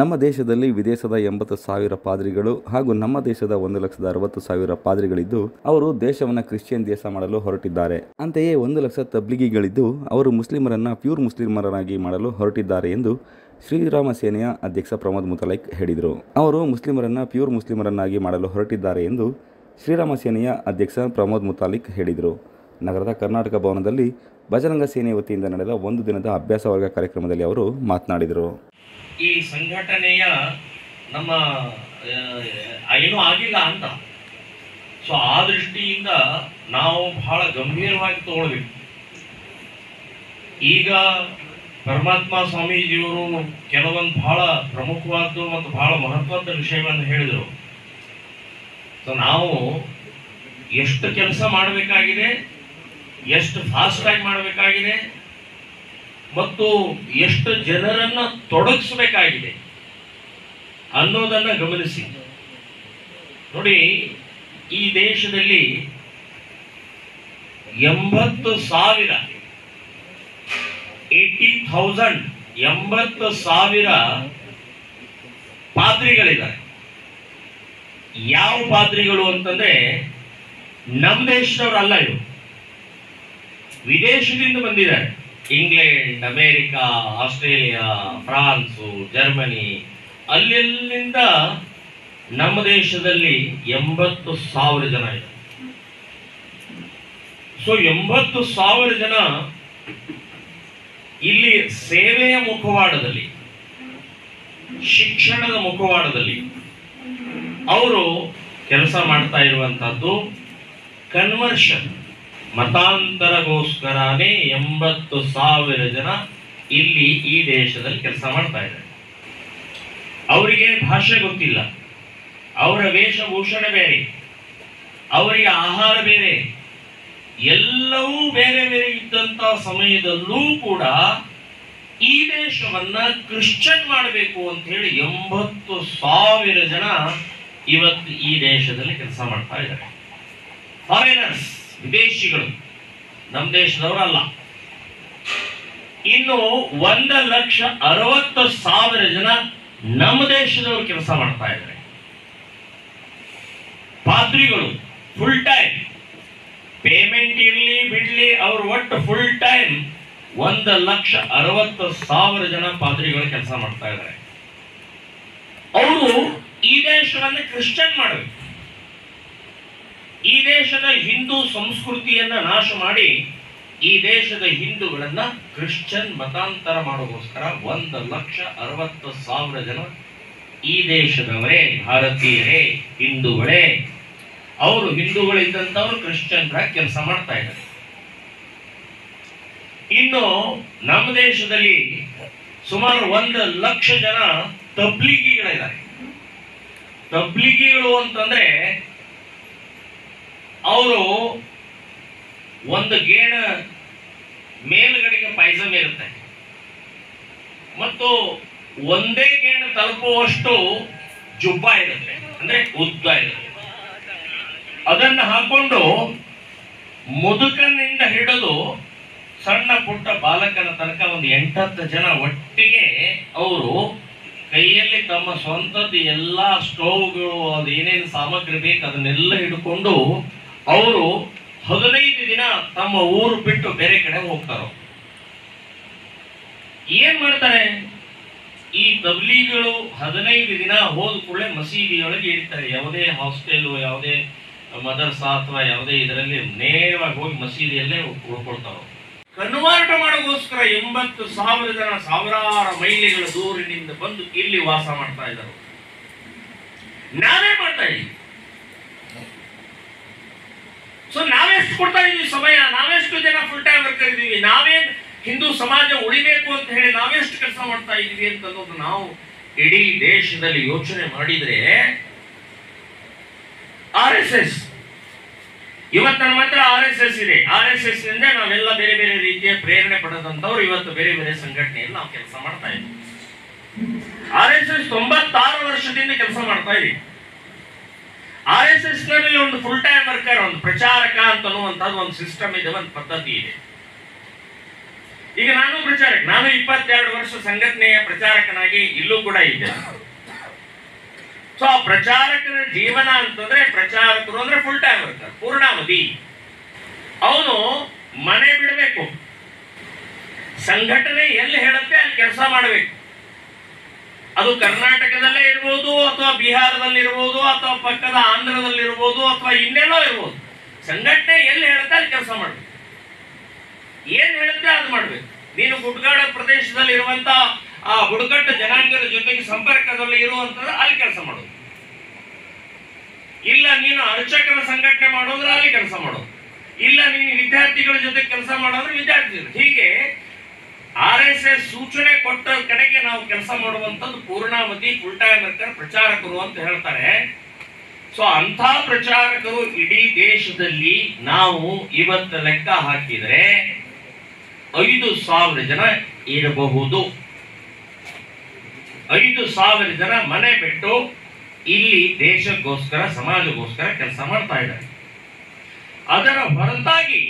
ನಮ್ಮ ದೇಶದಲ್ಲಿ ವಿದೇಶದ ಎಂಬತ್ತು ಸಾವಿರ ಪಾದ್ರಿಗಳು ಹಾಗೂ ನಮ್ಮ ದೇಶದ ಒಂದು ಲಕ್ಷದ ಅರವತ್ತು ಸಾವಿರ ಪಾದ್ರಿಗಳಿದ್ದು ಅವರು ದೇಶವನ್ನ ಕ್ರಿಶ್ಚಿಯನ್ ದೇಶ ಮಾಡಲು ಹೊರಟಿದ್ದಾರೆ ಅಂತೆಯೇ ಒಂದು ಲಕ್ಷ ತಬ್ಲಿಗಿಗಳಿದ್ದು ಅವರು ಮುಸ್ಲಿಮರನ್ನ ಪ್ಯೂರ್ ಮುಸ್ಲಿಮರನ್ನಾಗಿ ಮಾಡಲು ಹೊರಟಿದ್ದಾರೆ ಎಂದು ಶ್ರೀರಾಮ ಸೇನೆಯ ಅಧ್ಯಕ್ಷ ಪ್ರಮೋದ್ ಮುತಲೈಕ್ ಹೇಳಿದರು ಅವರು ಮುಸ್ಲಿಮರನ್ನ ಪ್ಯೂರ್ ಮುಸ್ಲಿಮರನ್ನಾಗಿ ಮಾಡಲು ಹೊರಟಿದ್ದಾರೆ ಎಂದು ಶ್ರೀರಾಮ ಸೇನೆಯ ಅಧ್ಯಕ್ಷ ಪ್ರಮೋದ್ ಮುತಾಲಿಕ್ ಹೇಳಿದರು ನಗರದ ಕರ್ನಾಟಕ ಭವನದಲ್ಲಿ ಬಜರಂಗ ಸೇನೆ ವತಿಯಿಂದ ನಡೆದ ಒಂದು ದಿನದ ಅಭ್ಯಾಸ ವರ್ಗ ಕಾರ್ಯಕ್ರಮದಲ್ಲಿ ಅವರು ಮಾತನಾಡಿದರು ಈ ಸಂಘಟನೆಯ ನಮ್ಮ ಆ, ಏನೂ ಆಗಿಲ್ಲ ಅಂತ ಸೊ ಆ ದೃಷ್ಟಿಯಿಂದ ನಾವು ಬಹಳ ಗಂಭೀರವಾಗಿ ತಗೊಳ್ಬೇಕು ಈಗ ಪರಮಾತ್ಮ ಸ್ವಾಮೀಜಿಯವರು ಕೆಲವೊಂದು ಬಹಳ ಪ್ರಮುಖವಾದ್ದು ಮತ್ತು ಬಹಳ ಮಹತ್ವದ ವಿಷಯವನ್ನು ಹೇಳಿದರು ಸೊ ನಾವು ಎಷ್ಟು ಕೆಲಸ ಮಾಡಬೇಕಾಗಿದೆ ಎಷ್ಟು ಫಾಸ್ಟ್ ಆಗಿ ಮಾಡಬೇಕಾಗಿದೆ ಮತ್ತು ಎಷ್ಟು ಜನರನ್ನ ತೊಡಗಿಸಬೇಕಾಗಿದೆ ಅನ್ನೋದನ್ನ ಗಮನಿಸಿ ನೋಡಿ ಈ ದೇಶದಲ್ಲಿ ಎಂಬತ್ತು ಸಾವಿರ ಏಯ್ಟಿ ಥೌಸಂಡ್ ಎಂಬತ್ತು ಸಾವಿರ ಪಾದ್ರಿಗಳಿದ್ದಾರೆ ಯಾವ ಪಾದ್ರಿಗಳು ಅಂತಂದ್ರೆ ನಮ್ಮ ದೇಶದವರಲ್ಲ ಇವರು ವಿದೇಶದಿಂದ ಬಂದಿದ್ದಾರೆ England America Australia France Germany ಅಲ್ಲೆಲ್ಲಿಂದ ನಮ್ಮ ದೇಶದಲ್ಲಿ ಎಂಬತ್ತು ಸಾವಿರ ಜನ ಇದೆ ಸೊ ಎಂಬತ್ತು ಸಾವಿರ ಜನ ಇಲ್ಲಿ ಸೇವೆಯ ಮುಖವಾಡದಲ್ಲಿ ಶಿಕ್ಷಣದ ಮುಖವಾಡದಲ್ಲಿ ಅವರು ಕೆಲಸ ಮಾಡ್ತಾ ಇರುವಂತಹದ್ದು ಕನ್ವರ್ಷನ್ ಮತಾಂತರಗೋಸ್ಕರನೇ ಎಂಬತ್ತು ಸಾವಿರ ಜನ ಇಲ್ಲಿ ಈ ದೇಶದಲ್ಲಿ ಕೆಲಸ ಮಾಡ್ತಾ ಇದ್ದಾರೆ ಅವರಿಗೆ ಭಾಷೆ ಗೊತ್ತಿಲ್ಲ ಅವರ ವೇಷಭೂಷಣ ಬೇರೆ ಅವರಿಗೆ ಆಹಾರ ಬೇರೆ ಎಲ್ಲವೂ ಬೇರೆ ಬೇರೆ ಇದ್ದಂತ ಸಮಯದಲ್ಲೂ ಕೂಡ ಈ ದೇಶವನ್ನ ಕ್ರಿಶ್ಚಿಯನ್ ಮಾಡಬೇಕು ಅಂತ ಹೇಳಿ ಎಂಬತ್ತು ಸಾವಿರ ಜನ ಇವತ್ತು ಈ ದೇಶದಲ್ಲಿ ಕೆಲಸ ಮಾಡ್ತಾ ಇದ್ದಾರೆ ಫಾರಿನರ್ಸ್ ವಿದೇಶಿಗಳು ನಮ್ಮ ದೇಶದವರಲ್ಲ ಇನ್ನು ಒಂದು ಲಕ್ಷ ಅರವತ್ತು ಸಾವಿರ ಜನ ನಮ್ಮ ದೇಶದವರು ಕೆಲಸ ಮಾಡ್ತಾ ಇದ್ದಾರೆ ಪಾದ್ರಿಗಳು ಫುಲ್ ಟೈಮ್ ಪೇಮೆಂಟ್ ಇರಲಿ ಬಿಡ್ಲಿ ಅವ್ರು ಒಟ್ಟು ಫುಲ್ ಟೈಮ್ ಒಂದು ಲಕ್ಷ ಅರವತ್ತು ಸಾವಿರ ಜನ ಪಾದ್ರಿಗಳು ಕೆಲಸ ಮಾಡ್ತಾ ಇದ್ದಾರೆ ಅವರು ಈ ದೇಶವನ್ನು ಕ್ರಿಶ್ಚಿಯನ್ ಮಾಡಬೇಕು ಈ ದೇಶದ ಹಿಂದೂ ಸಂಸ್ಕೃತಿಯನ್ನ ನಾಶ ಮಾಡಿ ಈ ದೇಶದ ಹಿಂದೂಗಳನ್ನ ಕ್ರಿಶ್ಚಿಯನ್ ಮತಾಂತರ ಮಾಡೋಗೋಸ್ಕರ ಒಂದು ಲಕ್ಷ ಅರವತ್ತು ಸಾವಿರ ಜನ ಈ ದೇಶದವರೇ ಭಾರತೀಯರೇ ಹಿಂದೂಗಳೇ ಅವರು ಹಿಂದೂಗಳಿದ್ದಂಥವ್ರು ಕ್ರಿಶ್ಚಿಯನ್ರಾಗಿ ಕೆಲಸ ಮಾಡ್ತಾ ಇದ್ದಾರೆ ಇನ್ನು ನಮ್ಮ ದೇಶದಲ್ಲಿ ಸುಮಾರು ಒಂದು ಲಕ್ಷ ಜನ ತಬ್ಲಿಗಿಗಳಿದ್ದಾರೆ ತಬ್ಲಿಗಿಗಳು ಅಂತಂದ್ರೆ ಅವರು ಒಂದು ಗೇಣ ಮೇಲ್ಗಡೆಗೆ ಪೈಜಾಮ ಇರುತ್ತೆ ಮತ್ತು ಒಂದೇ ಗೇಣ ತಲುಪುವಷ್ಟು ಜುಬ್ಬ ಇರುತ್ತೆ ಅಂದ್ರೆ ಉದ್ದ ಇರುತ್ತೆ ಅದನ್ನು ಹಾಕೊಂಡು ಮುದುಕನಿಂದ ಹಿಡಿದು ಸಣ್ಣ ಪುಟ್ಟ ಬಾಲಕನ ತನಕ ಒಂದು ಎಂಟತ್ತು ಜನ ಒಟ್ಟಿಗೆ ಅವರು ಕೈಯಲ್ಲಿ ತಮ್ಮ ಸ್ವಂತದ ಎಲ್ಲಾ ಸ್ಟೋವ್ಗಳು ಅದು ಏನೇನು ಸಾಮಗ್ರಿ ಬೇಕು ಅದನ್ನೆಲ್ಲ ಹಿಡ್ಕೊಂಡು ಅವರು ಹದಿನೈದು ದಿನ ತಮ್ಮ ಊರು ಬಿಟ್ಟು ಬೇರೆ ಕಡೆ ಹೋಗ್ತಾರ ಏನ್ ಮಾಡ್ತಾರೆ ಈ ತಬ್ಲೀಗಳು ಹದಿನೈದು ದಿನ ಹೋದ ಕೂಡಲೇ ಮಸೀದಿಯೊಳಗೆ ಇರ್ತಾರೆ ಯಾವುದೇ ಹಾಸ್ಟೆಲ್ ಯಾವುದೇ ಮದರ್ಸಾ ಅಥವಾ ಯಾವುದೇ ಇದರಲ್ಲಿ ನೇರವಾಗಿ ಹೋಗಿ ಮಸೀದಿಯಲ್ಲೇ ಉಳ್ಕೊಳ್ತಾರ ಕನ್ವರ್ಟ್ ಮಾಡೋಗೋಸ್ಕರ ಎಂಬತ್ತು ಸಾವಿರ ಜನ ಸಾವಿರಾರು ಮೈಲಿಗಳ ದೂರಿನಿಂದ ಬಂದು ಇಲ್ಲಿ ವಾಸ ಮಾಡ್ತಾ ಇದ್ದಾರೆ ನಾವೇ ಮಾಡ್ತಾ ಇದೀವಿ ಸೊ ನಾವೆಷ್ಟು ಕೊಡ್ತಾ ಇದೀವಿ ಸಮಯ ನಾವೆಷ್ಟು ಜನ ಫುಲ್ ಟೈಮ್ ವರ್ಕರ್ ಇದೀವಿ ನಾವೇನ್ ಹಿಂದೂ ಸಮಾಜ ಉಳಿಬೇಕು ಅಂತ ಹೇಳಿ ನಾವೆಷ್ಟು ಕೆಲಸ ಮಾಡ್ತಾ ಇದೀವಿ ಅಂತ ಅನ್ನೋದು ನಾವು ಇಡೀ ದೇಶದಲ್ಲಿ ಯೋಚನೆ ಮಾಡಿದ್ರೆ ಆರ್ ಎಸ್ ಎಸ್ ಇವತ್ತು ನನ್ನ ಹತ್ರ ಆರ್ ಎಸ್ ಎಸ್ ಇದೆ ಆರ್ ಎಸ್ ಎಸ್ ನಿಂದ ನಾವೆಲ್ಲ ಬೇರೆ ಬೇರೆ ರೀತಿಯ ಪ್ರೇರಣೆ ಪಡೆದಂತವ್ರು ಇವತ್ತು ಬೇರೆ ಬೇರೆ ಸಂಘಟನೆಯಲ್ಲಿ ನಾವು ಕೆಲಸ ಮಾಡ್ತಾ ಇದ್ದೀವಿ ಆರ್ ಎಸ್ ಎಸ್ ತೊಂಬತ್ತಾರು ವರ್ಷದಿಂದ ಕೆಲಸ ಮಾಡ್ತಾ ಇದೀವಿ ಆರ್ ಎಸ್ ಎಸ್ ನಲ್ಲಿ ಒಂದು ಫುಲ್ ಟೈಮ್ ವರ್ಕರ್ ಒಂದು ಪ್ರಚಾರಕ ಅಂತ ಅನ್ನುವಂಥದ್ದು ಒಂದು ಸಿಸ್ಟಮ್ ಇದೆ ಒಂದು ಪದ್ಧತಿ ಇದೆ ಈಗ ನಾನು ಪ್ರಚಾರಕ ನಾನು ಇಪ್ಪತ್ತೆರಡು ವರ್ಷ ಸಂಘಟನೆಯ ಪ್ರಚಾರಕನಾಗಿ ಇಲ್ಲೂ ಕೂಡ ಇದ್ದೆ ಸೊ ಆ ಪ್ರಚಾರಕರ ಜೀವನ ಅಂತಂದ್ರೆ ಪ್ರಚಾರಕರು ಅಂದ್ರೆ ಫುಲ್ ಟೈಮ್ ವರ್ಕರ್ ಪೂರ್ಣಾವಧಿ ಅವನು ಮನೆ ಬಿಡಬೇಕು ಸಂಘಟನೆ ಎಲ್ಲಿ ಹೇಳುತ್ತೆ ಅಲ್ಲಿ ಕೆಲಸ ಮಾಡಬೇಕು ಅದು ಕರ್ನಾಟಕದಲ್ಲೇ ಇರ್ಬೋದು ಅಥವಾ ಬಿಹಾರದಲ್ಲಿ ಇರ್ಬೋದು ಅಥವಾ ಪಕ್ಕದ ಆಂಧ್ರದಲ್ಲಿ ಇರ್ಬೋದು ಅಥವಾ ಇನ್ನೆಲ್ಲೋ ಇರ್ಬೋದು ಸಂಘಟನೆ ಎಲ್ಲಿ ಹೇಳುತ್ತೆ ಅಲ್ಲಿ ಕೆಲಸ ಮಾಡಬೇಕು ಏನ್ ಹೇಳುತ್ತೆ ಅದು ಮಾಡ್ಬೇಕು ನೀನು ಗುಡ್ಗಾಡ ಪ್ರದೇಶದಲ್ಲಿ ಇರುವಂತ ಆ ಬುಡಕಟ್ಟು ಜನಾಂಗದ ಜೊತೆಗೆ ಸಂಪರ್ಕದಲ್ಲಿ ಇರುವಂತದ್ದು ಅಲ್ಲಿ ಕೆಲಸ ಮಾಡೋದು ಇಲ್ಲ ನೀನು ಅರ್ಚಕರ ಸಂಘಟನೆ ಮಾಡೋದ್ರೆ ಅಲ್ಲಿ ಕೆಲಸ ಮಾಡೋದು ಇಲ್ಲ ನೀನು ವಿದ್ಯಾರ್ಥಿಗಳ ಜೊತೆ ಕೆಲಸ ಮಾಡೋದ್ರೆ ವಿದ್ಯಾರ್ಥಿಗಳು ಹೀಗೆ ಆರ್ ಎಸ್ ಎಸ್ ಸೂಚನೆ ಕೊಟ್ಟ ಕಡೆಗೆ ನಾವು ಕೆಲಸ ಮಾಡುವಂತದ್ದು ಪೂರ್ಣಾವಧಿ ಫುಲ್ ಟೈಮ್ ವರ್ಕರ್ ಪ್ರಚಾರಕರು ಅಂತ ಹೇಳ್ತಾರೆ ಸೊ ಅಂಥ ಪ್ರಚಾರಕರು ಇಡೀ ದೇಶದಲ್ಲಿ ನಾವು ಇವತ್ತು ಲೆಕ್ಕ ಹಾಕಿದರೆ ಐದು ಸಾವಿರ ಜನ ಇರಬಹುದು ಐದು ಸಾವಿರ ಜನ ಮನೆ ಬಿಟ್ಟು ಇಲ್ಲಿ ದೇಶಕ್ಕೋಸ್ಕರ ಸಮಾಜಕ್ಕೋಸ್ಕರ ಕೆಲಸ ಮಾಡ್ತಾ ಇದ್ದಾರೆ ಅದರ ಹೊರತಾಗಿ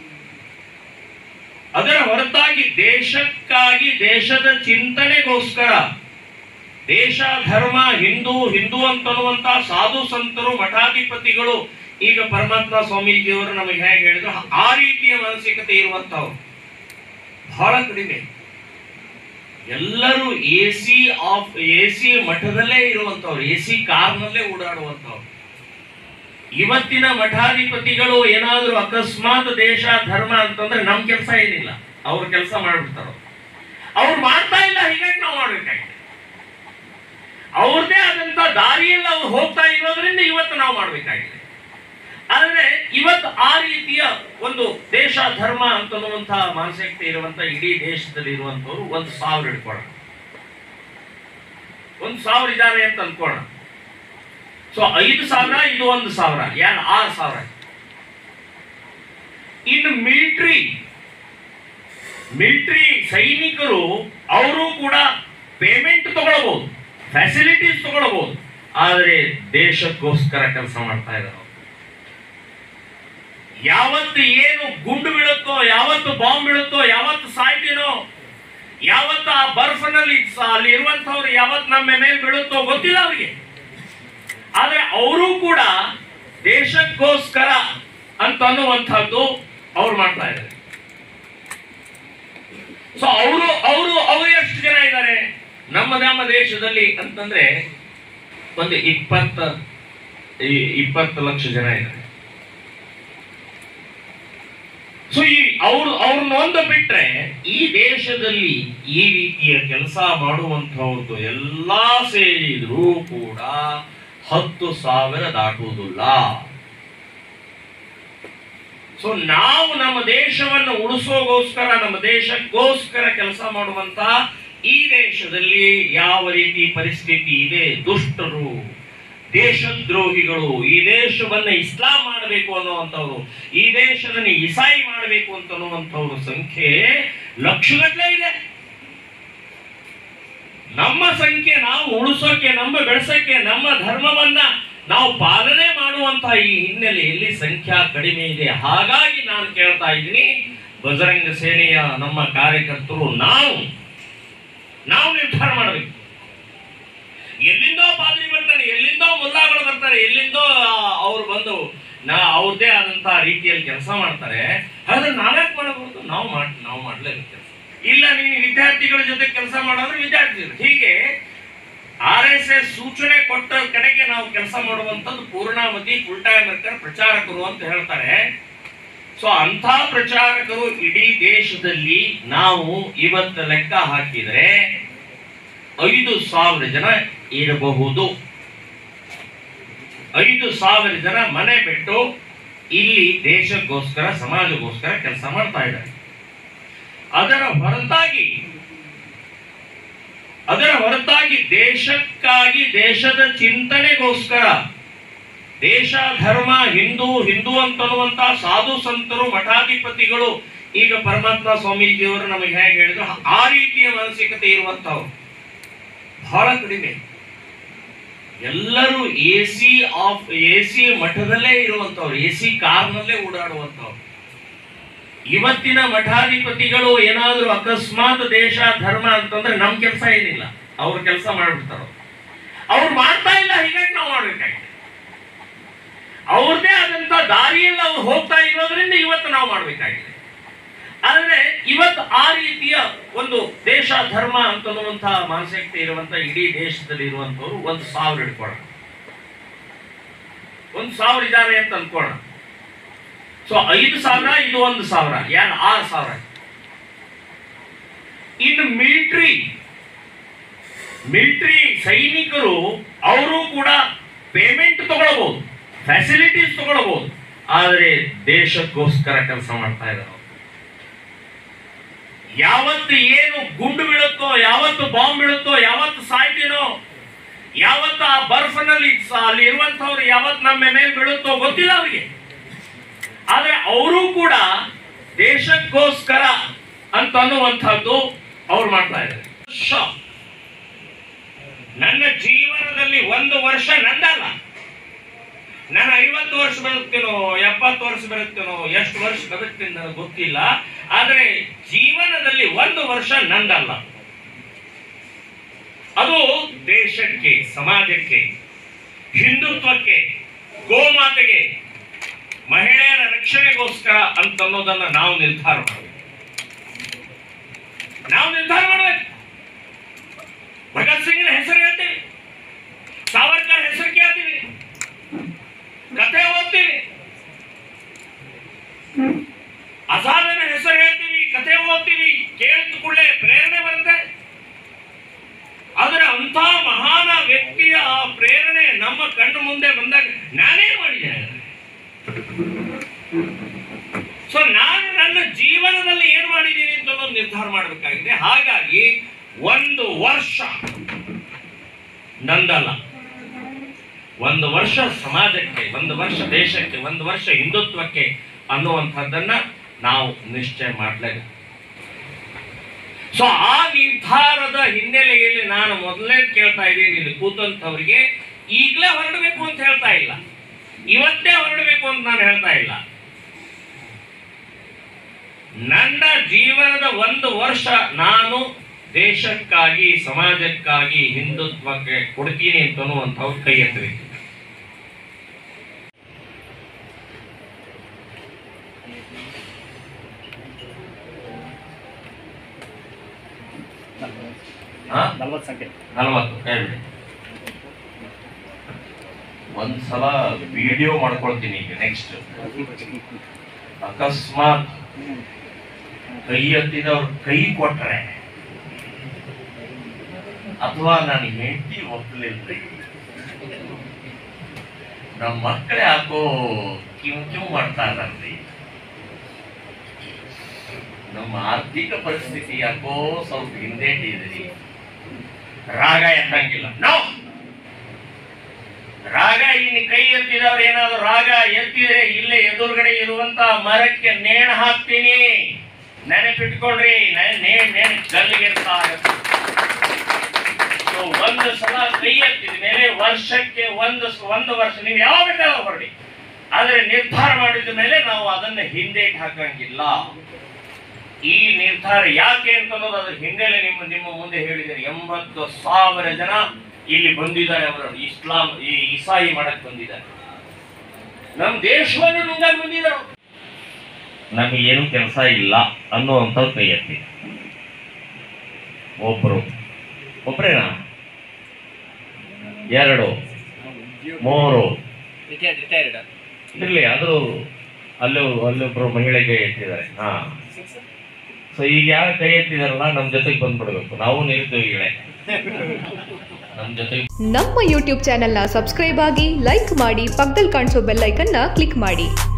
ಅದರ ಹೊರತಾಗಿ ದೇಶಕ್ಕಾಗಿ ದೇಶದ ಚಿಂತನೆಗೋಸ್ಕರ ದೇಶ ಧರ್ಮ ಹಿಂದೂ ಹಿಂದೂ ಅಂತನ್ನುವಂತ ಸಾಧು ಸಂತರು ಮಠಾಧಿಪತಿಗಳು ಈಗ ಪರಮಾತ್ಮ ಸ್ವಾಮೀಜಿಯವರು ನಮಗೆ ಹೇಗೆ ಹೇಳಿದ್ರು ಆ ರೀತಿಯ ಮಾನಸಿಕತೆ ಇರುವಂತವ್ರು ಬಹಳ ಕಡಿಮೆ ಎಲ್ಲರೂ A C of A C ಮಠದಲ್ಲೇ ಇರುವಂತವ್ರು ಎ ಸಿ ಕಾರ್ನಲ್ಲೇ ಓಡಾಡುವಂತವ್ರು ಇವತ್ತಿನ ಮಠಾಧಿಪತಿಗಳು ಏನಾದ್ರೂ ಅಕಸ್ಮಾತ್ ದೇಶ ಧರ್ಮ ಅಂತಂದ್ರೆ ನಮ್ ಕೆಲಸ ಏನಿಲ್ಲ ಅವ್ರ ಕೆಲಸ ಮಾಡ್ಬಿಡ್ತಾರ ಅವ್ರು ಮಾಡ್ತಾ ಇಲ್ಲ ಹೀಗಾಗಿ ನಾವು ಮಾಡ್ಬೇಕಾಗಿದೆ ಅವ್ರದೇ ಆದಂತ ದಾರಿಯಲ್ಲಿ ಅವ್ರು ಹೋಗ್ತಾ ಇರೋದ್ರಿಂದ ಇವತ್ತು ನಾವು ಮಾಡ್ಬೇಕಾಗಿದೆ ಆದ್ರೆ ಇವತ್ತು ಆ ರೀತಿಯ ಒಂದು ದೇಶ ಧರ್ಮ ಅಂತನ್ನುವಂತಹ ಮಾನಸಿಕತೆ ಇರುವಂತ ಇಡೀ ದೇಶದಲ್ಲಿ ಇರುವಂತವ್ರು ಒಂದು ಸಾವಿರ ಹಿಡ್ಕೊಳ್ಳೋಣ ಒಂದು ಸಾವಿರ ಇದ್ದಾರೆ ಅಂತ ಅನ್ಕೋಣ ಸೊ ಐದು ಸಾವಿರ ಇದು ಒಂದು ಸಾವಿರ ಎರಡು ಆರು ಸಾವಿರ ಇನ್ನು ಮಿಲಿಟರಿ ಮಿಲಿಟರಿ ಸೈನಿಕರು ಅವರು ಕೂಡ ಪೇಮೆಂಟ್ ತಗೊಳ್ಬಹುದು ಫೆಸಿಲಿಟೀಸ್ ತಗೊಳ್ಬಹುದು ಆದರೆ ದೇಶಕ್ಕೋಸ್ಕರ ಕೆಲಸ ಮಾಡ್ತಾ ಇದ್ದಾರೆ ಅವ್ರು. ಯಾವತ್ತು ಏನು ಗುಂಡು ಬೀಳುತ್ತೋ ಯಾವತ್ತು ಬಾಂಬ್ ಬೀಳುತ್ತೋ ಯಾವತ್ತು ಸಾಯ್ತೀನೋ ಯಾವತ್ತು ಆ ಬರ್ಫನಲ್ಲಿ ಸ- ಅಲ್ಲಿ ಇರುವಂತವ್ರು ಯಾವತ್ತು ನಮ್ಮ ಮೇಲೆ ಬೀಳುತ್ತೋ ಗೊತ್ತಿಲ್ಲ ಅವರಿಗೆ ಆದ್ರೆ ಅವರು ಕೂಡ ದೇಶಕ್ಕೋಸ್ಕರ ಅಂತ ಅನ್ನುವಂಥದ್ದು ಅವ್ರು ಮಾಡ್ತಾ ಇದ್ದಾರೆ ಸೊ ಅವರು ಅವರು ಅವರು ಎಷ್ಟು ಜನ ಇದ್ದಾರೆ ನಮ್ಮ ನಮ್ಮ ದೇಶದಲ್ಲಿ ಅಂತಂದ್ರೆ ಒಂದು ಇಪ್ಪತ್ತ ಈ- ಇಪ್ಪತ್ತು ಲಕ್ಷ ಜನ ಇದ್ದಾರೆ ಸೊ ಈ ಅವ್ರು ಅವ್ರನ್ನ ಒಂದು ಬಿಟ್ರೆ ಈ ದೇಶದಲ್ಲಿ ಈ ರೀತಿಯ ಕೆಲಸ ಮಾಡುವಂತವ್ರದ್ದು ಎಲ್ಲಾ ಸೇರಿದ್ರೂ ಕೂಡ ಹತ್ತು ಸಾವಿರ ದಾಟುವುದಿಲ್ಲ ಸೊ ನಾವು ನಮ್ಮ ದೇಶವನ್ನು ಉಳಿಸೋಗೋಸ್ಕರ ನಮ್ಮ ದೇಶಕ್ಕೋಸ್ಕರ ಕೆಲಸ ಮಾಡುವಂತ ಈ ದೇಶದಲ್ಲಿ ಯಾವ ರೀತಿ ಪರಿಸ್ಥಿತಿ ಇದೆ ದುಷ್ಟರು ದೇಶದ್ರೋಹಿಗಳು ಈ ದೇಶವನ್ನ ಇಸ್ಲಾಂ ಮಾಡಬೇಕು ಅನ್ನುವಂಥವ್ರು ಈ ದೇಶದಲ್ಲಿ ಇಸಾಯಿ ಮಾಡಬೇಕು ಅಂತ ಅನ್ನುವಂಥವ್ರ ಸಂಖ್ಯೆ ಲಕ್ಷಗಟ್ಟಲೆ ಇದೆ ನಮ್ಮ ಸಂಖ್ಯೆ ನಾವು ಉಳಿಸೋಕೆ ನಮ್ಮ ಬೆಳೆಸೋಕೆ ನಮ್ಮ ಧರ್ಮವನ್ನ ನಾವು ಪಾಲನೆ ಮಾಡುವಂತಹ ಈ ಹಿನ್ನೆಲೆಯಲ್ಲಿ ಸಂಖ್ಯಾ ಕಡಿಮೆ ಇದೆ ಹಾಗಾಗಿ ನಾನು ಕೇಳ್ತಾ ಇದ್ದೀನಿ ಬಜರಂಗ ಸೇನೆಯ ನಮ್ಮ ಕಾರ್ಯಕರ್ತರು ನಾವು ನಾವು ನಿರ್ಧಾರ ಮಾಡಬೇಕು ಎಲ್ಲಿಂದೋ ಪಾದ್ರಿ ಬರ್ತಾನೆ ಎಲ್ಲಿಂದೋ ಮುಲ್ಲಾಗಳು ಬರ್ತಾರೆ ಎಲ್ಲಿಂದೋ ಅವ್ರು ಬಂದು ನಾ ಅವ್ರದ್ದೇ ಆದಂತಹ ರೀತಿಯಲ್ಲಿ ಕೆಲಸ ಮಾಡ್ತಾರೆ ಆದ್ರೆ ನಾವ್ಯಾಕೆ ಮಾಡಬಹುದು ನಾವು ಮಾಡ್ ನಾವು ಮಾಡ್ಲೇಬೇಕು ಕೆಲಸ ಇಲ್ಲ ನೀನು ವಿದ್ಯಾರ್ಥಿಗಳ ಜೊತೆ ಕೆಲಸ ಮಾಡೋದ್ರೆ ವಿದ್ಯಾರ್ಥಿಗಳು ಹೀಗೆ ಆರ್ ಎಸ್ ಎಸ್ ಸೂಚನೆ ಕೊಟ್ಟ ಕಡೆಗೆ ನಾವು ಕೆಲಸ ಮಾಡುವಂತದ್ದು ಪೂರ್ಣಾವಧಿ ಫುಲ್ ಟೈಮ್ ವರ್ಕರ್ ಪ್ರಚಾರಕರು ಅಂತ ಹೇಳ್ತಾರೆ ಸೊ ಅಂಥ ಪ್ರಚಾರಕರು ಇಡೀ ದೇಶದಲ್ಲಿ ನಾವು ಇವತ್ತು ಲೆಕ್ಕ ಹಾಕಿದರೆ ಐದು ಸಾವಿರ ಜನ ಇರಬಹುದು ಐದು ಸಾವಿರ ಜನ ಮನೆ ಬಿಟ್ಟು ಇಲ್ಲಿ ದೇಶಕ್ಕೋಸ್ಕರ ಸಮಾಜಕ್ಕೋಸ್ಕರ ಕೆಲಸ ಮಾಡ್ತಾ ಇದ್ದಾರೆ ಅದರ ಹೊರತಾಗಿ ಅದರ ಹೊರತಾಗಿ ದೇಶಕ್ಕಾಗಿ ದೇಶದ ಚಿಂತನೆಗೋಸ್ಕರ ದೇಶ ಧರ್ಮ ಹಿಂದೂ ಹಿಂದೂ ಅಂತನ್ನುವಂತ ಸಾಧು ಸಂತರು ಮಠಾಧಿಪತಿಗಳು ಈಗ ಪರಮಾತ್ಮ ಸ್ವಾಮೀಜಿಯವರು ನಮಗೆ ಹೇಗೆ ಹೇಳಿದ್ರು ಆ ರೀತಿಯ ಮಾನಸಿಕತೆ ಇರುವಂತವ್ರು ಬಹಳ ಕಡಿಮೆ ಎಲ್ಲರೂ A C of A C ಮಠದಲ್ಲೇ ಇರುವಂತವ್ರು ಎ ಸಿ ಕಾರ್ನಲ್ಲೇ ಓಡಾಡುವಂತವ್ರು ಇವತ್ತಿನ ಮಠಾಧಿಪತಿಗಳು ಏನಾದರೂ ಅಕಸ್ಮಾತ್ ದೇಶ ಧರ್ಮ ಅಂತಂದ್ರೆ ನಮ್ ಕೆಲಸ ಏನಿಲ್ಲ ಅವ್ರ ಕೆಲಸ ಮಾಡ್ಬಿಡ್ತಾರ ಅವ್ರು ಮಾಡ್ತಾ ಇಲ್ಲ ಹೀಗಾಗಿ ನಾವು ಮಾಡ್ಬೇಕಾಗಿದೆ ಅವ್ರದೇ ಆದಂತ ದಾರಿಯಲ್ಲಿ ಅವ್ರು ಹೋಗ್ತಾ ಇರೋದ್ರಿಂದ ಇವತ್ತು ನಾವು ಮಾಡ್ಬೇಕಾಗಿದೆ ಆದ್ರೆ ಇವತ್ತು ಆ ರೀತಿಯ ಒಂದು ದೇಶ ಧರ್ಮ ಅಂತನ್ನುವಂತಹ ಮಾನಸಿಕತೆ ಇರುವಂತ ಇಡೀ ದೇಶದಲ್ಲಿ ಇರುವಂತವ್ರು ಒಂದು ಸಾವಿರ ಹಿಡ್ಕೊಳ್ಳೋಣ ಒಂದು ಸಾವಿರ ಇದ್ದಾರೆ ಅಂತ ಅನ್ಕೊಳ್ಳೋಣ ಸೊ ಐದು ಸಾವಿರ ಇದು ಒಂದು ಸಾವಿರ ಎರಡು ಆರು ಸಾವಿರ ಇನ್ನು ಮಿಲಿಟರಿ ಮಿಲಿಟರಿ ಸೈನಿಕರು ಅವರು ಕೂಡ ಪೇಮೆಂಟ್ ತಗೊಳ್ಬಹುದು ಫ್ಯಾಸಿಲಿಟೀಸ್ ತಗೊಳ್ಬಹುದು ಆದರೆ ದೇಶಕ್ಕೋಸ್ಕರ ಕೆಲಸ ಮಾಡ್ತಾ ಇದ್ದಾರೆ ಅವ್ರು. ಯಾವತ್ತು ಏನು ಗುಂಡು ಬೀಳುತ್ತೋ ಯಾವತ್ತು ಬಾಂಬ್ ಬೀಳುತ್ತೋ ಯಾವತ್ತು ಸಾಯ್ತೀನೋ ಯಾವತ್ತು ಆ ಬರ್ಫ್ನಲ್ಲಿ ಸ- ಅಲ್ಲಿ ಇರುವಂತವ್ರು ಯಾವತ್ತು ನಮ್ಮ ಮೇಲೆ ಬೀಳುತ್ತೋ ಗೊತ್ತಿಲ್ಲ ಅವರಿಗೆ ಆದ್ರೆ ಅವರು ಕೂಡ ದೇಶಕ್ಕೋಸ್ಕರ ಅಂತ ಅನ್ನುವಂಥದ್ದು ಅವ್ರು ಮಾಡ್ತಾ ಇದ್ದಾರೆ ಶ. ನನ್ನ ಜೀವನದಲ್ಲಿ ಒಂದು ವರ್ಷ ನಂದಲ್ಲ ನಾನು ಐವತ್ತು ವರ್ಷ ಬದುಕ್ತೀನೋ ಎಪ್ಪತ್ತು ವರ್ಷ ಬದುಕ್ತೀನೋ ಎಷ್ಟು ವರ್ಷ ಬದುಕ್ತೀನಿ ನನಗೆ ಗೊತ್ತಿಲ್ಲ ಆದರೆ ಜೀವನದಲ್ಲಿ ಒಂದು ವರ್ಷ ನಂದಲ್ಲ ಅದು ದೇಶಕ್ಕೆ ಸಮಾಜಕ್ಕೆ ಹಿಂದುತ್ವಕ್ಕೆ ಗೋಮಾತೆಗೆ ಮಹಿಳೆಯರ ರಕ್ಷಣೆಗೋಸ್ಕರ ಅಂತನ್ನೋದನ್ನ ನಾವು ನಿರ್ಧಾರ ಮಾಡಬೇಕು ನಾವು ನಿರ್ಧಾರ ಮಾಡಬೇಕು ಭಗತ್ ಸಿಂಗ್ನ ಹೆಸರು ಹೇಳ್ತೀವಿ ಸಾವರ್ಕರ್ ಹೆಸರು ಕೇಳ್ತೀವಿ ಕಥೆ ಓದ್ತೀವಿ ಅಸಾಧನ ಹೆಸರು ಹೇಳ್ತೀವಿ ಕಥೆ ಓದ್ತೀವಿ ಕೇಳಿದ ಕೂಡಲೇ ಪ್ರೇರಣೆ ಬರುತ್ತೆ ಆದ್ರೆ ಅಂತ ಮಹಾನ ವ್ಯಕ್ತಿಯ ಆ ಪ್ರೇರಣೆ ನಮ್ಮ ಕಣ್ಣು ಮುಂದೆ ಬಂದಾಗ ನಾನೇ ಮಾಡಿದ್ದೇನೆ ಸೊ ನಾನು ನನ್ನ ಜೀವನದಲ್ಲಿ ಏನ್ ಮಾಡಿದ್ದೀನಿ ಅಂತ ಅನ್ನೋದು ನಿರ್ಧಾರ ಮಾಡಬೇಕಾಗಿದೆ ಹಾಗಾಗಿ ಒಂದು ವರ್ಷ ನಂದಲ್ಲ ಒಂದು ವರ್ಷ ಸಮಾಜಕ್ಕೆ ಒಂದು ವರ್ಷ ದೇಶಕ್ಕೆ ಒಂದು ವರ್ಷ ಹಿಂದುತ್ವಕ್ಕೆ ಅನ್ನುವಂಥದ್ದನ್ನ ನಾವು ನಿಶ್ಚಯ ಮಾಡಲೇಬೇಕು ಸೊ ಆ ನಿರ್ಧಾರದ ಹಿನ್ನೆಲೆಯಲ್ಲಿ ನಾನು ಮೊದಲೇ ಕೇಳ್ತಾ ಇದ್ದೀನಿ ಇಲ್ಲಿ ಕೂತಂಥವ್ರಿಗೆ ಈಗಲೇ ಹೊರಡಬೇಕು ಅಂತ ಹೇಳ್ತಾ ಇಲ್ಲ ಇವತ್ತೇ ಹೊರಡಬೇಕು ಅಂತ ನಾನು ಹೇಳ್ತಾ ಇಲ್ಲ ನನ್ನ ಜೀವನದ ಒಂದು ವರ್ಷ ನಾನು ದೇಶಕ್ಕಾಗಿ ಸಮಾಜಕ್ಕಾಗಿ ಹಿಂದುತ್ವಕ್ಕೆ ಕೊಡ್ತೀನಿ ಅಂತನ್ನುವಂಥವ್ರು ಕೈ ಎತ್ತಬೇಕು ಹಾ ನಲವತ್ತು ಸಂಖ್ಯೆ ನಲವತ್ತು ಹೇಳ್ರಿ ಒಂದ್ಸಲ ವಿಡಿಯೋ ಮಾಡ್ಕೊಳ್ತೀನಿ ಈಗ ನೆಕ್ಸ್ಟ್ ಅಕಸ್ಮಾತ್ ಕೈ ಎತ್ತಿದವ್ರು ಕೈ ಕೊಟ್ರೆ ಅಥವಾ ನಾನು ಹೆಂಡತಿ ಒಪ್ಪಲಿಲ್ಲ ನಮ್ಮ ಮಕ್ಕಳೇ ಯಾಕೋ ಕಿವ್ ಕಿವ್ ಮಾಡ್ತಾ ಇದ್ದಾರ್ರಿ ನಮ್ಮ ಆರ್ಥಿಕ ಪರಿಸ್ಥಿತಿ ಯಾಕೋ ಸ್ವಲ್ಪ ಹಿಂದೇಟಿದ್ರಿ ರಾಗ ಎತ್ತಂಗಿಲ್ಲ ನೋ ರಾಗ ಇನ್ನು ಕೈ ಎತ್ತಿದವ್ರು ಏನಾದ್ರು ರಾಗ ಎತ್ತಿದ್ರೆ ಇಲ್ಲೇ ಎದುರುಗಡೆ ಇರುವಂತ ಮರಕ್ಕೆ ನೇಣು ಹಾಕ್ತೀನಿ ನೆನಪಿಟ್ಕೊಳ್ರಿ ನೆ- ನೇಣ್ ನೇಣ್ ಗಲ್ಲಿಗೆ ಸೊ ಒಂದು ಸಲ ಕೈ ಎತ್ತಿದ ಮೇಲೆ ವರ್ಷಕ್ಕೆ ಒಂದು ಸ- ಒಂದು ವರ್ಷ ನೀವು ಯಾವ ಬೇಕಾದ್ರೂ ಹೊರಡಿ ಆದ್ರೆ ನಿರ್ಧಾರ ಮಾಡಿದ ಮೇಲೆ ನಾವು ಅದನ್ನ ಹಿಂದೇಟ್ ಹಾಕಂಗಿಲ್ಲ ಈ ನಿರ್ಧಾರ ಯಾಕೆ ಅಂತ ಅನ್ನೋದು ಅದ್ರ ಹಿನ್ನೆಲೆ ನಿಮ್ಮ ನಿಮ್ಮ ಮುಂದೆ ಹೇಳಿದ್ದಾರೆ ಎಂಬತ್ತು ಸಾವಿರ ಜನ ಇಲ್ಲಿ ಬಂದಿದ್ದಾರೆ ಅವರು ಇಸ್ಲಾಂ ಈ ಇಸಾಯಿ ಮಾಡಕ್ ಬಂದಿದ್ದಾರೆ ನಮ್ಮ ದೇಶವನ್ನು ನುಂಗಾಕ್ ಬಂದಿದ್ದಾರೆ ಅವ್ರು. ನಮಗೆ ಏನು ಕೆಲಸ ಇಲ್ಲ ಅನ್ನುವಂಥದ್ದು ಕೈ ಎತ್ತಿ ಒಬ್ರು ಒಬ್ರೇನಾ ಎರಡು ಮೂರು ರಿಟೈರ್ಡ್ ಇರ್ಲಿ ಆದ್ರೂ ಅಲ್ಲೂ ಅಲ್ಲೊಬ್ರು ಮಹಿಳೆ ಕೈ ಎತ್ತಿದ್ದಾರೆ ಹಾ ಸೊ ಈಗ ಯಾರು ಕೈ ಎತ್ತಿದಾರಲ್ಲ ನಮ್ ಜೊತೆಗೆ ಬಂದ್ಬಿಡ್ಬೇಕು ನಾವು ನಿರುದ್ಯೋಗಿಗಳೇ ನಮ್ ಜೊತೆಗೆ ನಮ್ಮ ಯೂಟ್ಯೂಬ್ ಚಾನೆಲ್ನ ಸಬ್ಸ್ಕ್ರೈಬ್ ಆಗಿ ಲೈಕ್ ಮಾಡಿ ಪಕ್ಕದಲ್ಲಿ ಕಾಣಿಸೋ ಬೆಲ್ ಐಕನ್ನ ಕ್ಲಿಕ್ ಮಾಡಿ